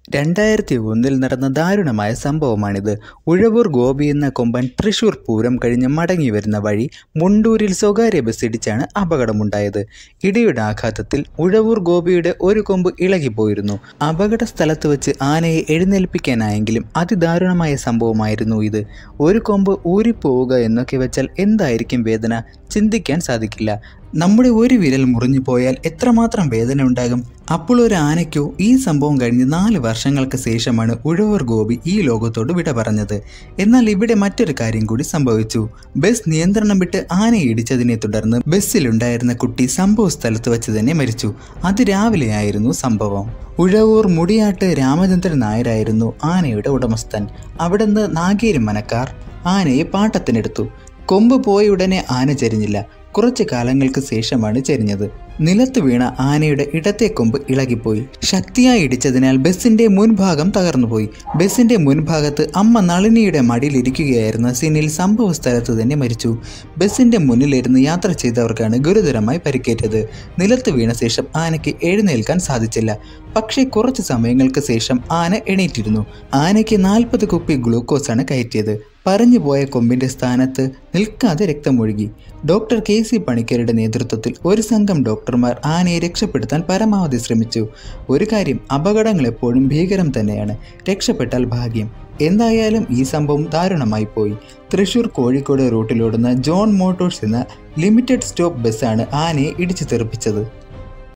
രണ്ടായിരത്തി ഒന്നിൽ നടന്ന ദാരുണമായ സംഭവമാണിത് ഉഴവൂർ ഗോപി എന്ന കൊമ്പൻ തൃശൂർ പൂരം കഴിഞ്ഞ് മടങ്ങി വരുന്ന വഴി മുണ്ടൂരിൽ സ്വകാര്യ ബസ് ഇടിച്ചാണ് അപകടമുണ്ടായത് ഇടിയുടെ ആഘാതത്തിൽ ഉഴവൂർ ഗോപിയുടെ ഒരു കൊമ്പ് ഇളകിപ്പോയിരുന്നു അപകട സ്ഥലത്ത് വെച്ച് ആനയെ എഴുന്നേൽപ്പിക്കാനായെങ്കിലും അതിദാരുണമായ സംഭവമായിരുന്നു ഇത് ഒരു കൊമ്പ് ഊരിപ്പോവുക എന്നൊക്കെ വെച്ചാൽ എന്തായിരിക്കും വേദന ചിന്തിക്കാൻ സാധിക്കില്ല നമ്മുടെ ഒരു വിരൽ മുറിഞ്ഞു പോയാൽ എത്രമാത്രം വേദന ഉണ്ടാകും അപ്പോൾ ഒരു ആനയ്ക്കോ ഈ സംഭവം കഴിഞ്ഞ് നാല് വർഷങ്ങൾക്ക് ശേഷമാണ് ഉഴവൂർ ഗോപി ഈ ലോകത്തോട് വിട പറഞ്ഞത് എന്നാൽ ഇവിടെ മറ്റൊരു കാര്യം കൂടി സംഭവിച്ചു ബസ് നിയന്ത്രണം വിട്ട് ആനയെ ഇടിച്ചതിനെ തുടർന്ന് ബസ്സിലുണ്ടായിരുന്ന കുട്ടി സംഭവ സ്ഥലത്ത് വെച്ച് തന്നെ മരിച്ചു അത് രാവിലെയായിരുന്നു സംഭവം ഉഴവൂർ മുടിയാട്ട് രാമചന്ദ്രൻ നായരായിരുന്നു ആനയുടെ ഉടമസ്ഥൻ അവിടുന്ന് നാഗേരി മനക്കാർ ആനയെ പാട്ടത്തിനെടുത്തു കൊമ്പ് പോയ ഉടനെ ആന ചരിഞ്ഞില്ല കുറച്ചു കാലങ്ങൾക്ക് ശേഷമാണ് ചരിഞ്ഞത് നിലത്ത് വീണ ആനയുടെ ഇടത്തെ കൊമ്പ് ഇളകിപ്പോയി ശക്തിയായി ഇടിച്ചതിനാൽ ബസിന്റെ മുൻഭാഗം തകർന്നുപോയി ബസിന്റെ മുൻഭാഗത്ത് അമ്മ നളിനിയുടെ മടിയിലിരിക്കുകയായിരുന്ന സിനിൽ സംഭവ സ്ഥലത്ത് തന്നെ മരിച്ചു ബസിന്റെ മുന്നിലിരുന്ന് യാത്ര ചെയ്തവർക്കാണ് ഗുരുതരമായി പരിക്കേറ്റത് നിലത്ത് വീണ ശേഷം ആനയ്ക്ക് എഴുന്നേൽക്കാൻ സാധിച്ചില്ല പക്ഷേ കുറച്ച് സമയങ്ങൾക്ക് ശേഷം ആന എണീറ്റിരുന്നു ആനയ്ക്ക് നാൽപ്പത് കുപ്പി ഗ്ലൂക്കോസാണ് കയറ്റിയത് പറഞ്ഞുപോയ കൊമ്പിന്റെ സ്ഥാനത്ത് നിൽക്കാതെ രക്തമൊഴുകി ഡോക്ടർ കെ സി പണിക്കരുടെ നേതൃത്വത്തിൽ ഒരു സംഘം ഡോക്ടർമാർ ആനയെ രക്ഷപ്പെടുത്താൻ പരമാവധി ശ്രമിച്ചു ഒരു കാര്യം അപകടങ്ങൾ എപ്പോഴും ഭീകരം തന്നെയാണ് രക്ഷപ്പെട്ടാൽ ഭാഗ്യം എന്തായാലും ഈ സംഭവം ദാരുണമായി പോയി തൃശൂർ കോഴിക്കോട് റൂട്ടിലോടുന്ന ജോൺ മോട്ടോഴ്സ് എന്ന ലിമിറ്റഡ് സ്റ്റോപ്പ് ബസ്സാണ് ആനയെ ഇടിച്ചു തെറിപ്പിച്ചത്